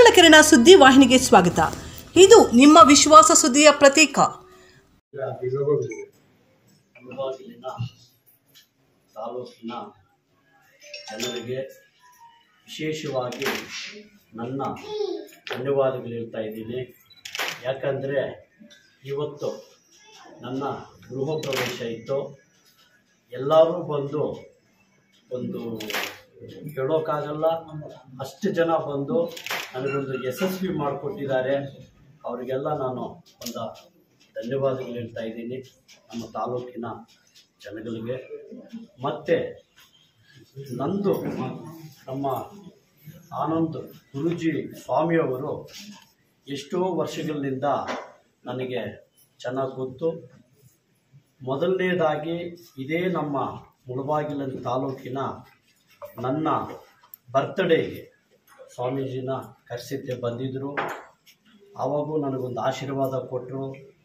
ಮೂಡಲಕೆರೆನ ಸುದ್ದಿ ವಾಹಿನಿಗೆ ಸ್ವಾಗತ ಇದು ನಿಮ್ಮ ವಿಶ್ವಾಸ ಸುದ್ದಿಯ ಪ್ರತೀಕ ಮುಳಬಾಗಿಲಿನ ತಾಲೂಕಿನ ಜನರಿಗೆ ವಿಶೇಷವಾಗಿ ನನ್ನ ಧನ್ಯವಾದಗಳು ಹೇಳ್ತಾ ಇದ್ದೀನಿ ಯಾಕಂದರೆ ಇವತ್ತು ನನ್ನ ಗೃಹ ಪ್ರವೇಶ ಇತ್ತು ಎಲ್ಲರೂ ಬಂದು ಒಂದು ಹೇಳೋಕ್ಕಾಗಲ್ಲ ಅಷ್ಟು ಜನ ಬಂದು ನನಗೊಂದು ಯಶಸ್ವಿ ಮಾಡಿಕೊಟ್ಟಿದ್ದಾರೆ ಅವರಿಗೆಲ್ಲ ನಾನು ಒಂದು ಧನ್ಯವಾದಗಳು ಹೇಳ್ತಾ ಇದ್ದೀನಿ ನಮ್ಮ ತಾಲೂಕಿನ ಜನಗಳಿಗೆ ಮತ್ತು ನಂದು ನಮ್ಮ ಆನಂದ್ ಗುರೂಜಿ ಸ್ವಾಮಿಯವರು ಎಷ್ಟೋ ವರ್ಷಗಳಿಂದ ನನಗೆ ಚೆನ್ನಾಗಿ ಗೊತ್ತು ಮೊದಲನೇದಾಗಿ ಇದೇ ನಮ್ಮ ಮುಳಬಾಗಿಲ ತಾಲೂಕಿನ ನನ್ನ ಬರ್ತ್ಡೇಗೆ ಸ್ವಾಮೀಜಿನ ಕರೆಸಿದ್ದೆ ಬಂದಿದ್ದರು ಆವಾಗೂ ನನಗೊಂದು ಆಶೀರ್ವಾದ ಕೊಟ್ಟರು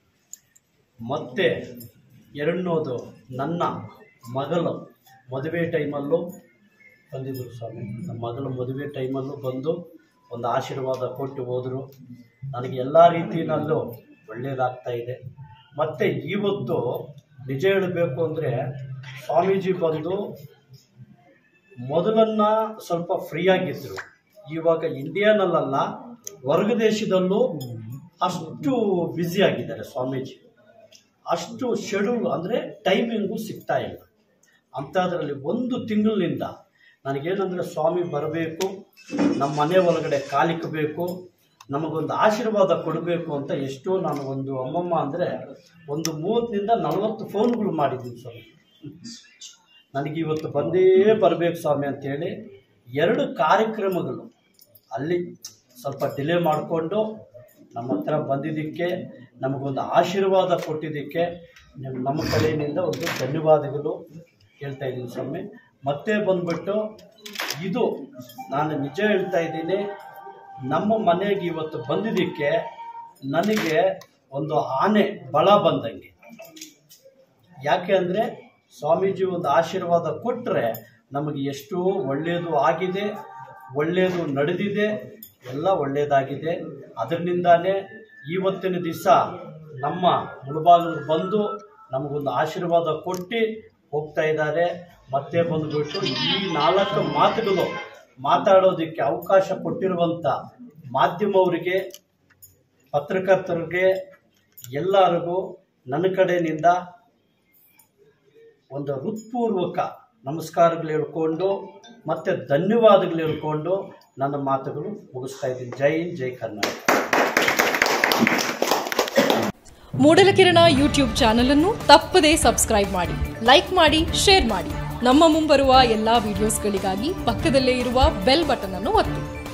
ಮತ್ತು ಎರಡನೇದು ನನ್ನ ಮಗಳು ಮದುವೆ ಟೈಮಲ್ಲೂ ಬಂದಿದ್ದರು ಸ್ವಾಮಿ ನಮ್ಮ ಮಗಳ ಮದುವೆ ಟೈಮಲ್ಲೂ ಬಂದು ಒಂದು ಆಶೀರ್ವಾದ ಕೊಟ್ಟು ಹೋದರು ನನಗೆ ಎಲ್ಲ ರೀತಿಯಲ್ಲೂ ಒಳ್ಳೆಯದಾಗ್ತಾ ಇದೆ ಮತ್ತು ಇವತ್ತು ನಿಜ ಹೇಳಬೇಕು ಅಂದರೆ ಸ್ವಾಮೀಜಿ ಬಂದು ಮೊದಲನ್ನ ಸ್ವಲ್ಪ ಫ್ರೀ ಆಗಿದ್ದರು ಇವಾಗ ಇಂಡಿಯಾನಲ್ಲ ಹೊರಗ ದೇಶದಲ್ಲೂ ಅಷ್ಟು ಬ್ಯುಸಿ ಆಗಿದ್ದಾರೆ ಸ್ವಾಮೀಜಿ ಅಷ್ಟು ಶೆಡ್ಯೂಲ್ ಅಂದರೆ ಟೈಮಿಂಗು ಸಿಗ್ತಾ ಇಲ್ಲ ಅಂಥದ್ರಲ್ಲಿ ಒಂದು ತಿಂಗಳಿನಿಂದ ನನಗೇನಂದರೆ ಸ್ವಾಮಿ ಬರಬೇಕು ನಮ್ಮ ಮನೆ ಒಳಗಡೆ ಕಾಲಿಕ್ಕಬೇಕು ನಮಗೊಂದು ಆಶೀರ್ವಾದ ಕೊಡಬೇಕು ಅಂತ ಎಷ್ಟೋ ನಾನು ಒಂದು ಅಮ್ಮಮ್ಮ ಅಂದರೆ ಒಂದು ಮೂವತ್ತರಿಂದ ನಲವತ್ತು ಫೋನ್ಗಳು ಮಾಡಿದ್ದೀನಿ ಸ್ವಾಮಿ ನನಗೆ ಇವತ್ತು ಬಂದೇ ಬರಬೇಕು ಸ್ವಾಮಿ ಅಂತೇಳಿ ಎರಡು ಕಾರ್ಯಕ್ರಮಗಳು ಅಲ್ಲಿ ಸ್ವಲ್ಪ ಡಿಲೇ ಮಾಡಿಕೊಂಡು ನಮ್ಮ ಹತ್ರ ಬಂದಿದ್ದಕ್ಕೆ ನಮಗೊಂದು ಆಶೀರ್ವಾದ ಕೊಟ್ಟಿದ್ದಕ್ಕೆ ನಿಮ್- ನಮ್ಮ ಕಡೆಯಿಂದ ಒಂದು ಧನ್ಯವಾದಗಳು ಹೇಳ್ತಾ ಇದ್ದೀನಿ ಸ್ವಾಮಿ ಮತ್ತೆ ಬಂದ್ಬಿಟ್ಟು ಇದು ನಾನು ನಿಜ ಹೇಳ್ತಾ ಇದ್ದೀನಿ ನಮ್ಮ ಮನೆಗೆ ಇವತ್ತು ಬಂದಿದ್ದಕ್ಕೆ ನನಗೆ ಒಂದು ಆನೆ ಬಲ ಬಂದಂಗೆ ಯಾಕೆ ಅಂದರೆ ಸ್ವಾಮೀಜಿ ಒಂದು ಆಶೀರ್ವಾದ ಕೊಟ್ಟರೆ ನಮಗೆ ಎಷ್ಟೋ ಒಳ್ಳೆಯದು ಆಗಿದೆ ಒಳ್ಳೆಯದು ನಡೆದಿದೆ ಎಲ್ಲ ಒಳ್ಳೆಯದಾಗಿದೆ ಅದರಿಂದಾನೇ ಇವತ್ತಿನ ದಿವಸ ನಮ್ಮ ಮುಳುಬಾಗಿಲು ಬಂದು ನಮಗೊಂದು ಆಶೀರ್ವಾದ ಕೊಟ್ಟು ಹೋಗ್ತಾ ಇದ್ದಾರೆ ಮತ್ತೆ ಬಂದುಬಿಟ್ಟು ಈ ನಾಲ್ಕು ಮಾತುಗಳು ಮಾತಾಡೋದಕ್ಕೆ ಅವಕಾಶ ಕೊಟ್ಟಿರುವಂಥ ಮಾಧ್ಯಮವರಿಗೆ ಪತ್ರಕರ್ತರಿಗೆ ಎಲ್ಲರಿಗೂ ನನ್ನ ಕಡೆಯಿಂದ ಒಂದು ಹೃತ್ಪೂರ್ವಕ ನಮಸ್ಕಾರಗಳು ಹೇಳ್ಕೊಂಡು ಮತ್ತು ಧನ್ಯವಾದಗಳು ಹೇಳ್ಕೊಂಡು ನನ್ನ ಮಾತುಗಳು ಮುಗಿಸ್ತಾ ಇದ್ದೀನಿ ಜೈ ಹಿಂದ್ ಜೈ ಕರ್ನಾಟಕ ಮೂಡಲಕಿರಣ ಯೂಟ್ಯೂಬ್ ಚಾನಲ್ ಅನ್ನು ತಪ್ಪದೇ ಸಬ್ಸ್ಕ್ರೈಬ್ ಮಾಡಿ ಲೈಕ್ ಮಾಡಿ ಶೇರ್ ಮಾಡಿ ನಮ್ಮ ಮುಂಬರುವ ಎಲ್ಲಾ ವಿಡಿಯೋಸ್ಗಳಿಗಾಗಿ ಪಕ್ಕದಲ್ಲೇ ಇರುವ ಬೆಲ್ ಬಟನ್ ಅನ್ನು ಒತ್ತಿ